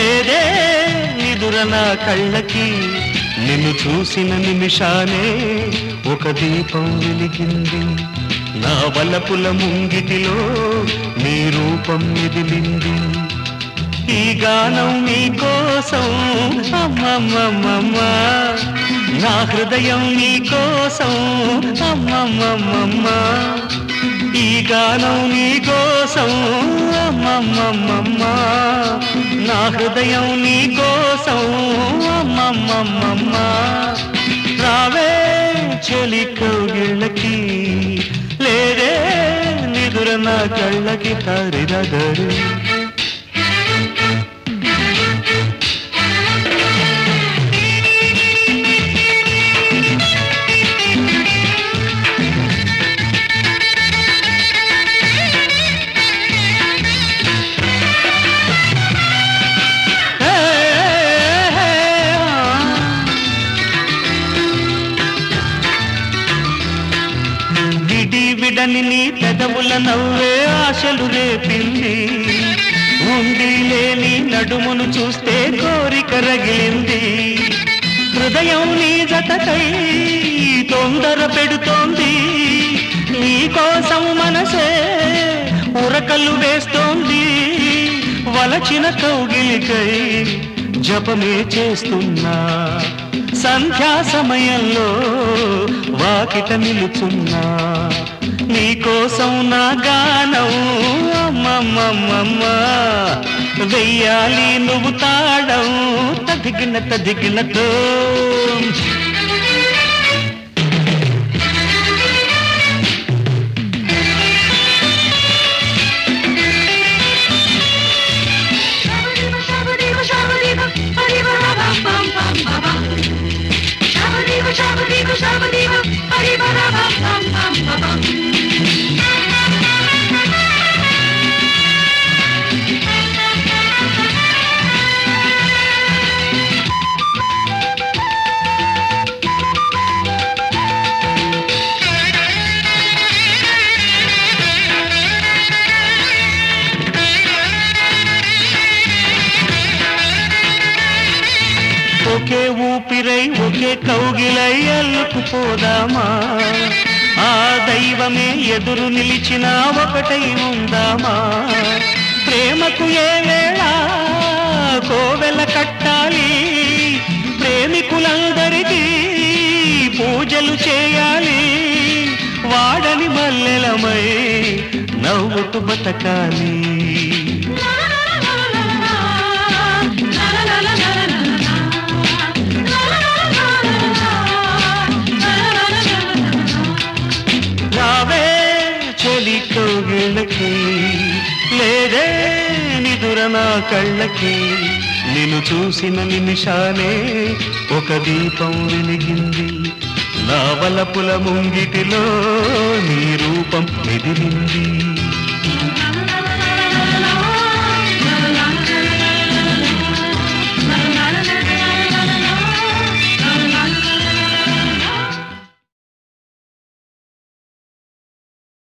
లేదే నిదుర నా కళ్ళకి నిన్ను చూసిన నిమిషానే ఒక దీపం వెలిగింది నా వలపుల ముంగిటిలో నీ రూపం మెదిలింది ఈ గానం నీ కోసం అమ్మమ్మమ్మమ్మ నా హృదయం నీ కోసం అమ్మమ్మమ్మమ్మ ఈ గానం నీ కోసం అమ్మమ్మమ్మమ్మ నా హృదయం నీ కోసం అమ్మమ్మమ్మమ్మ రావే చెలి కౌగిళ్ళకి లేదే నిదుర నా కళ్ళకి హరిరగరు విడి విడని నీ పెదవుల నవ్వే ఆశలు రేపింది ఉండి లేని నడుమును చూస్తే కోరిక రగిలింది హృదయం నీ జతకై తొందర పెడుతోంది నీ కోసం మనసే ఉరకలు వేస్తోంది వలచిన కౌగిలికై జపమే చేస్తున్నా సంధ్యా సమయంలో వాకిట నిలుచున్నా నీకోసం నా గానం అమ్మమ్మమ్మమ్మ వెయ్యాలి నువ్వు తాడం తదిగిన తదిగినతో Shabba-dibba, shabba-dibba, shabba-dibba, ba-dibba-ra-bam-bam-bam-ba-bam. Shabba-dibba, shabba-dibba, shabba-dibba, ba-dibba-ra-bam-bam-bam-ba-bam. ఒకే ఊపిరై ఒకే కౌగిలై అల్లుకుపోదామా ఆ దైవమే ఎదురు నిలిచినా ఒకటై ఉందామా ప్రేమకు ఏ వేళ కోవెల కట్టాలి ప్రేమికులందరికీ పూజలు చేయాలి వాడని మల్లెలమై నవ్వుతూ బతకాలి రావే చెలి కౌగిళ్ళకి లేదే నిదుర నా కళ్ళకి నిన్ను చూసిన నిమిషానే ఒక దీపం వెలిగింది నా వలపుల ముంగిటిలో నీ రూపం మెదిలింది